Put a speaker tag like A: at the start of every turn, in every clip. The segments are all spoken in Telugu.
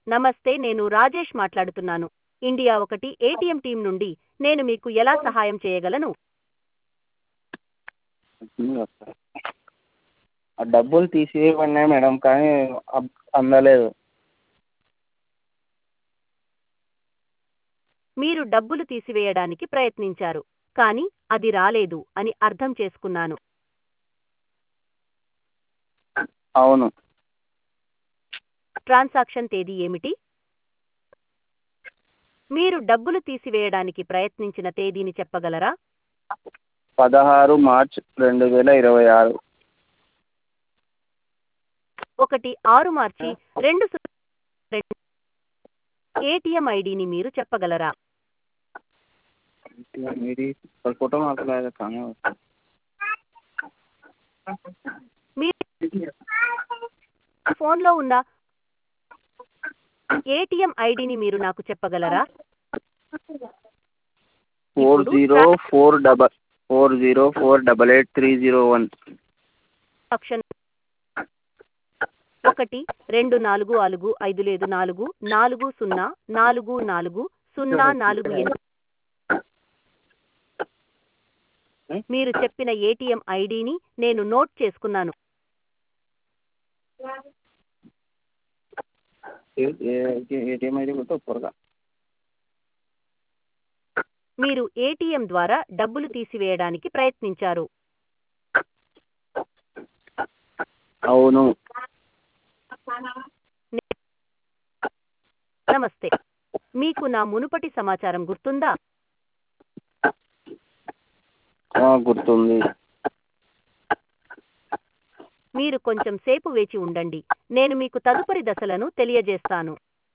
A: నమస్తే నేను రాజేష్ మాట్లాడుతున్నాను ఇండియా ఒకటి ఏటీఎం టీం నుండి నేను మీకు ఎలా సహాయం చేయగలను
B: ఆ డబ్బులు తీసేయమన్నాయి మేడం కానీ అం- అందలేదు
A: మీరు డబ్బులు తీసివేయడానికి ప్రయత్నించారు కానీ అది రాలేదు అని అర్థం చేసుకున్నాను
B: అవును
A: ట్రాన్సాక్షన్ తేదీ ఏమిటి మీరు డబ్బులు తీసివేయడానికి ప్రయత్నించిన తేదీని చెప్పగలరా
B: పదహారు మార్చ్ రెండు వేల ఇరవై ఆరు
A: ఒకటి ఆరు మార్చి రెండు సు- రెండు ఏటీఎం ఐడిని మీరు చెప్పగలరా
B: మీది ఫోటో మాట్లాడలేదు కానీ
A: మీ ఫోన్లో ఉన్న ఏటీఎం ఐడిని మీరు నాకు చెప్పగలరా
B: four zero four double four zero four double eight three zero one
A: option ఒకటి రెండు నాలుగు నాలుగు ఐదు లేదు నాలుగు నాలుగు సున్నా నాలుగు నాలుగు సున్నా నాలుగు ఎనిమిది మీరు చెప్పిన ఏటీఎం ఐడిని నేను నోట్ చేసుకున్నాను
B: ఏటీఎం ఐడి కొట్టు త్వరగా
A: మీరు ఏటీఎం ద్వారా డబ్బులు తీసివేయడానికి ప్రయత్నించారు
B: అవును
A: నమస్తే మీకు నా మునుపటి సమాచారం గుర్తుందా
B: ఆ, గుర్తుంది
A: మీరు కొంచెం సేపు వేచి ఉండండి నేను మీకు తదుపరి దశలను తెలియజేస్తాను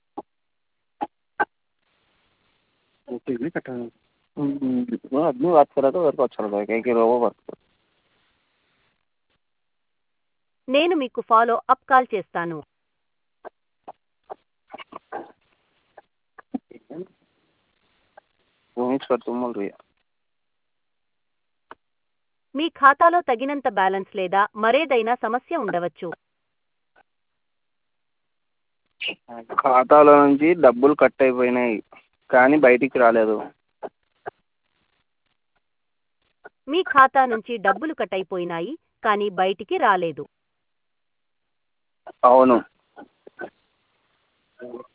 B: आदमी बात कर रहा था मेरे को अच्छा लगा क्या कि रोबो बात कर
A: నేను మీకు ఫాలో అప్ కాల్ చేస్తాను
B: वहीं कर तुम बोल रही है
A: మీ ఖాతాలో తగినంత బ్యాలెన్స్ లేదా మరేదైనా సమస్య ఉండవచ్చు
B: ఖాతాలో నుంచి డబ్బులు కట్ అయిపోయినాయి కానీ బయటికి రాలేదు
A: మీ ఖాతా నుంచి డబ్బులు కట్ అయిపోయినాయి కానీ బయటికి రాలేదు
B: అవును